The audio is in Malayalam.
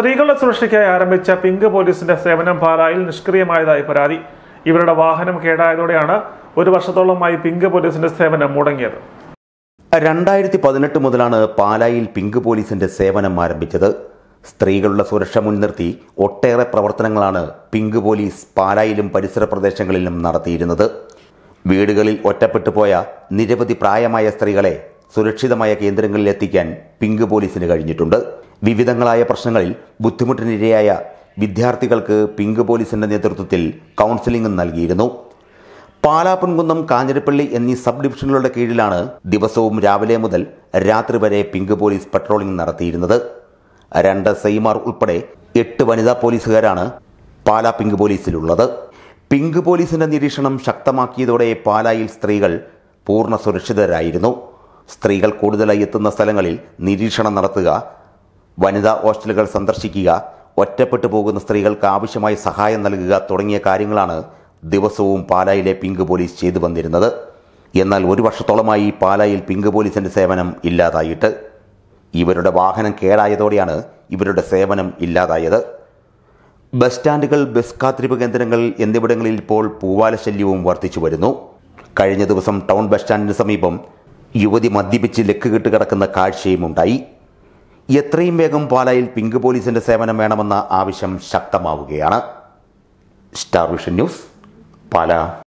സ്ത്രീകളുടെ സുരക്ഷയ്ക്കായി ആരംഭിച്ച പിങ്ക് പോലീസിന്റെ സേവനം പാലായിൽ നിഷ്ക്രിയമായതായി പരാതി ഇവരുടെ വാഹനം കേടായതോടെയാണ് ഒരു വർഷത്തോളമായി പിങ്ക് പോലീസിന്റെ സേവനം മുടങ്ങിയത് രണ്ടായിരത്തി പതിനെട്ട് മുതലാണ് പാലായിൽ പിങ്ക് പോലീസിന്റെ സേവനം ആരംഭിച്ചത് സ്ത്രീകളുടെ സുരക്ഷ മുൻനിർത്തി ഒട്ടേറെ പ്രവർത്തനങ്ങളാണ് പിങ്ക് പോലീസ് പാലായിലും പരിസര പ്രദേശങ്ങളിലും നടത്തിയിരുന്നത് വീടുകളിൽ ഒറ്റപ്പെട്ടു പോയ നിരവധി പ്രായമായ സ്ത്രീകളെ സുരക്ഷിതമായ കേന്ദ്രങ്ങളിൽ എത്തിക്കാൻ പിങ്ക് പോലീസിന് കഴിഞ്ഞിട്ടുണ്ട് വിവിധങ്ങളായ പ്രശ്നങ്ങളിൽ ബുദ്ധിമുട്ടിനിരയായ വിദ്യാർത്ഥികൾക്ക് പിങ്ക് പോലീസിന്റെ നേതൃത്വത്തിൽ കൗൺസിലിംഗും നൽകിയിരുന്നു പാലാപ്പൻകുന്നം കാഞ്ഞിരപ്പള്ളി എന്നീ സബ് ഡിവിഷനുകളുടെ കീഴിലാണ് ദിവസവും രാവിലെ മുതൽ രാത്രി വരെ പിങ്ക് പോലീസ് പട്രോളിംഗ് നടത്തിയിരുന്നത് രണ്ട് സൈമാർ ഉൾപ്പെടെ എട്ട് വനിതാ പോലീസുകാരാണ് പാലാ പിങ്ക് പോലീസിലുള്ളത് പിങ്ക് പോലീസിന്റെ നിരീക്ഷണം ശക്തമാക്കിയതോടെ പാലായിൽ സ്ത്രീകൾ പൂർണ്ണ സുരക്ഷിതരായിരുന്നു സ്ത്രീകൾ കൂടുതലായി എത്തുന്ന സ്ഥലങ്ങളിൽ നിരീക്ഷണം നടത്തുക വനിതാ ഹോസ്റ്റലുകൾ സന്ദർശിക്കുക ഒറ്റപ്പെട്ടു പോകുന്ന സ്ത്രീകൾക്ക് ആവശ്യമായ സഹായം നൽകുക തുടങ്ങിയ കാര്യങ്ങളാണ് ദിവസവും പാലായിലെ പിങ്ക് പോലീസ് ചെയ്തു വന്നിരുന്നത് എന്നാൽ ഒരു വർഷത്തോളമായി പാലായിൽ പിങ്ക് പോലീസിന്റെ സേവനം ഇല്ലാതായിട്ട് ഇവരുടെ വാഹനം കേടായതോടെയാണ് ഇവരുടെ സേവനം ഇല്ലാതായത് ബസ് സ്റ്റാൻഡുകൾ ബസ് കാത്തിരിപ്പ് കേന്ദ്രങ്ങൾ എന്നിവിടങ്ങളിൽ ഇപ്പോൾ പൂവാല ശല്യവും വർദ്ധിച്ചു വരുന്നു കഴിഞ്ഞ ദിവസം ടൗൺ ബസ് സ്റ്റാൻഡിന് സമീപം യുവതി മദ്യപിച്ച് ലക്ക് കെട്ട് കിടക്കുന്ന കാഴ്ചയും ഉണ്ടായി എത്രയും വേഗം പാലായിൽ പിങ്ക് പോലീസിന്റെ സേവനം വേണമെന്ന ആവശ്യം ശക്തമാവുകയാണ് സ്റ്റാർ വിഷൻ ന്യൂസ് പാല